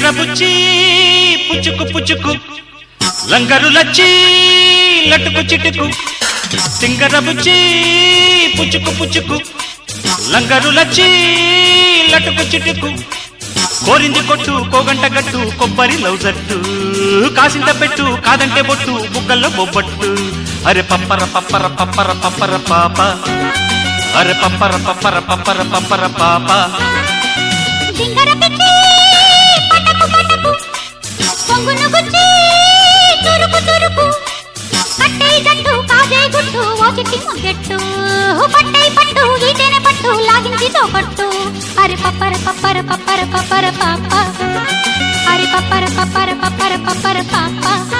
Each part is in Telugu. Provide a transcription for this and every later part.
సింగర బుచ్చి పుచ్చుకు పుచ్చుకు లంగరు లచ్చి లటుకు చిటుకు సింగర బుచ్చి పుచ్చుకు పుచ్చుకు లంగరు లచ్చి లటుకు చిటుకు కోరింది కొట్టు కోగంట గట్టు కొబ్బరి లౌజట్టు కాసింత పెట్టు కాదంటే బొట్టు బుగ్గల్లో బొబ్బట్టు అరే పప్పర పప్పర పప్పర పప్పర పాప అరే పప్పర పప్పర పప్పర పప్పర పాప సింగర పిచ్చి పటకు పటకు పొంగును గుచ్చి చురుకు చురుకు కట్టై జట్టు కాజే గుట్టు ఓ చిట్టి ముగ్గెట్టు పట్టై పట్టు ఈటెన పట్టు లాగింది చోపట్టు అరే పప్పర పప్పర పప్పర పప్పర పాప అరే పప్పర పప్పర పప్పర పప్పర పాప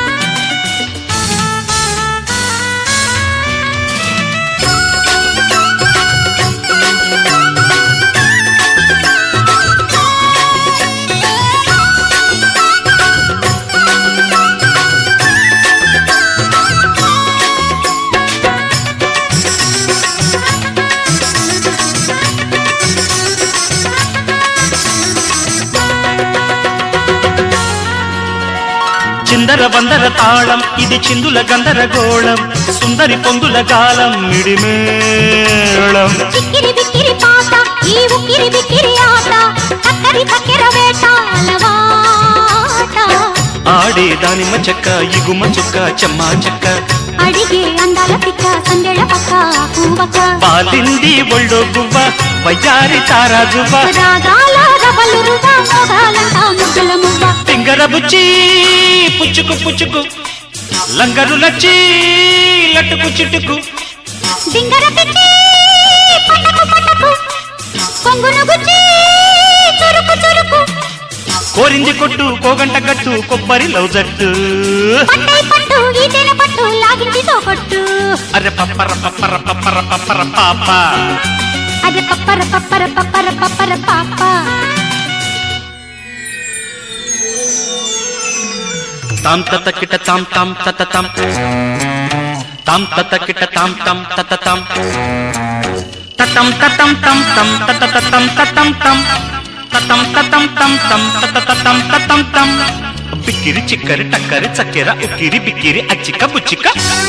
చిందర వందర తాళం ఇది చిందుల గందరగోళం సుందరి పొందుల గాలం మిడిమేళం చిక్కిరి బిక్కిరి పాట ఈ ఉక్కిరి బిక్కిరి ఆట చక్కరి చక్కెర వేట అలవాట ఆడే దానిమ్మ చెక్క ఇగుమ చుక్క చెమ్మా చెక్క అడిగే అందాల పిక్క సందెళ పక్క పూవక్క పాలింది ఒళ్ళో గువ్వ వయ్యారి తారాజువ్వ రాగాల రబలు రువ మోగాలంట ముగ్గుల మువ్వ సింగర బుచ్చి పుచ్చుకు పుచ్చుకు లంగరు లచ్చి లట్టుకు చిట్టుకు డింగర పిచ్చి పటకు పటకు పొంగును గుచ్చి చురుకు చురుకు కోరింది కొట్టు కోగంట గట్టు కొబ్బరి లౌజట్టు పట్టై పట్టు ఈటెన పట్టు లాగింది తోపట్టు అరే పప్పర పప్పర పప్పర పప్పర పాప అది పప్పర పప్పర పప్పర పప్పర పాప తాం తత కిట తాం తాం తత తాం తాం తత కిట తాం తాం తత తాం తతం తతం తం తం తత తతం తతం తం తతం తతం తం తం తత తతం తతం తం బిక్కిరి చిక్కరి టక్కరి చక్కెర ఉక్కిరి బిక్కిరి అచ్చిక బుచ్చిక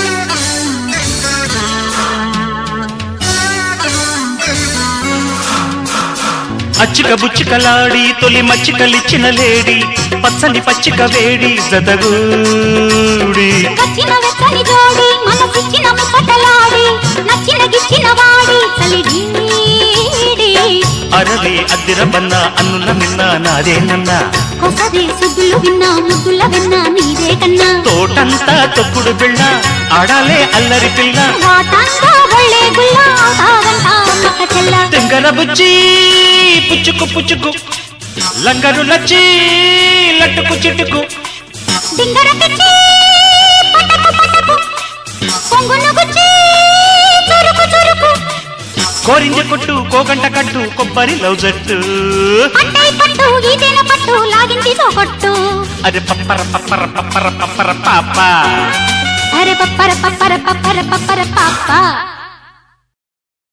అచ్చిక బుచ్చికలాడి తొలి మచ్చికలిచ్చిన లేడి పచ్చని పచ్చిక వేడి జదగూడి వచ్చిన వెచ్చని జోడి మనసిచ్చిన ముచ్చటలాడి నచ్చిన గిచ్చిన వాడి చలిడీడి అరవే అద్దిర బన్న అన్నుల మిన్న నాదేనన్న కొసది సుద్దులు విన్నా ముద్దుల విన్నా నీదే కన్నా తోటంతా తొక్కుడు బిళ్ళ ఆడాలే అల్లరి పిల్ల వాటంతా ఒళ్ళే గుల్ల ఆటారంతా మక్క చెల్ల తెంగర బుచ్చి పుచ్చుకు పుచ్చుకు లంగరు లచ్చి లట్టుకు చిట్టుకు డింగర పిచ్చి పటకు పటకు పొంగును గుచ్చి చురుకు చురుకు కోరింజ కొట్టు కోగంట కట్టు కొబ్బరి లౌజట్టు పట్టై పట్టు ఈటెన పట్టు లాగింది తోకొట్టు అరే పప్పర పప్పర పప్పర పప్పర పాప అరే పప్పర పప్పర పప్పర పప్పర పాప